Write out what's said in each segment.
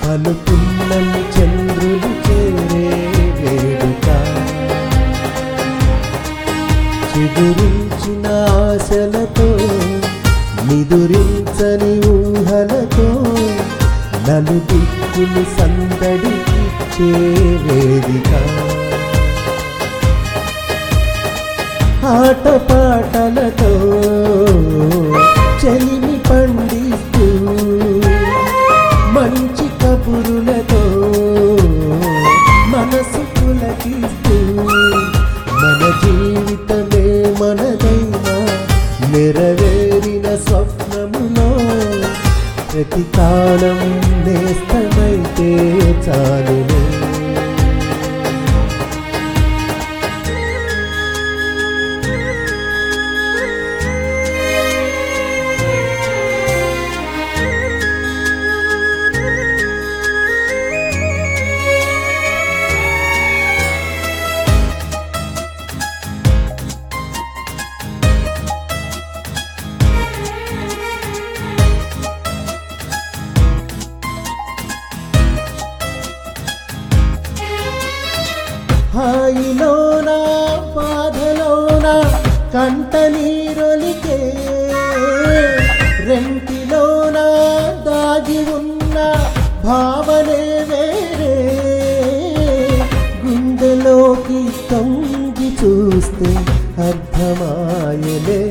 పలుకున్నని చంద్రులు చేరే వేడుక చిగురించిన ఆశలతో నిదురించని ఊహలతో నలు దిక్కులు సందడికిచ్చే వేదిక ఆటపాటలతో చెలిమి పండిస్తూ మంచి కబురులతో మనసు పులకిస్తూ మన జీవితమే మనదైనా నెరవేరిన స్వప్నములో ప్రతి కాలం నేస్తమైతే చాలునే హాయిలోన బాధలోన కంట నీరొలికే రెంటిలోన దాగి ఉన్న భావనే వేరే గుండెలోకి తొంగి చూస్తే అర్థమాయలే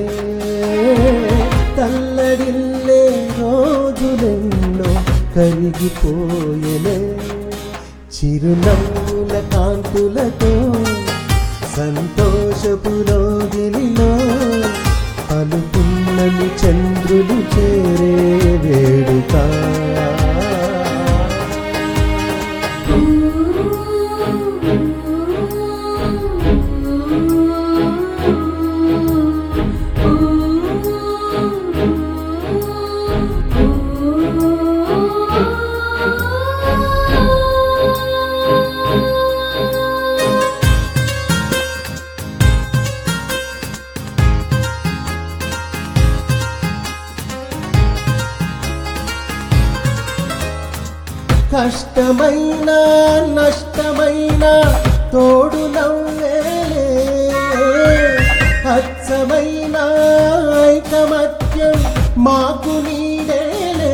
తల్లడిల్లే రోజులెన్నో కరిగిపోయలే చిరునవ్వుల కాంతులతో సంతోషపు లోగిలిలో పలుకున్నని చంద్రులు చేరే వేడుక కష్టమైన నష్టమైన తోడు నవ్వేలే అచ్చమైన ఐకమత్యం మాకు నీడేలే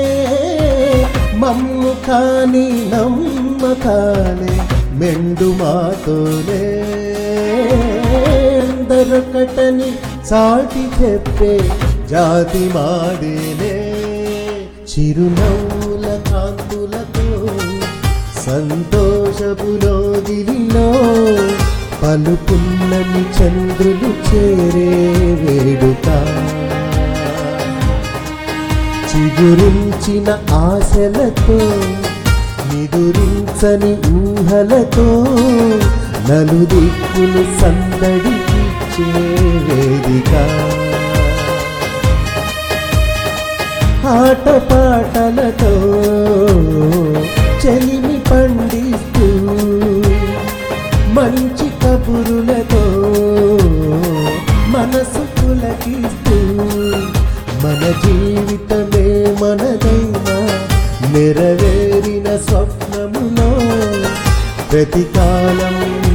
మమ్ము కాని నమ్మకాలే మెండు మాతోనే దొరకటని చాటి చెప్పే జాతి మాదేనే చిరునవ్వుల కాంతులతో సంతోషపులో దిలిలో పలుకున్నని చంద్రులు చేరే వేడుక చిగురించిన ఆశలతో నిదురించని ఊహలతో నలు దిక్కులు సందడికిచ్చే వేదిక ఆటపాటలతో చెలిమి పండిస్తూ మంచి కబురులతో మనసు పులకిస్తూ మన జీవితమే మనదైనా నెరవేరిన స్వప్నములో ప్రతికాలం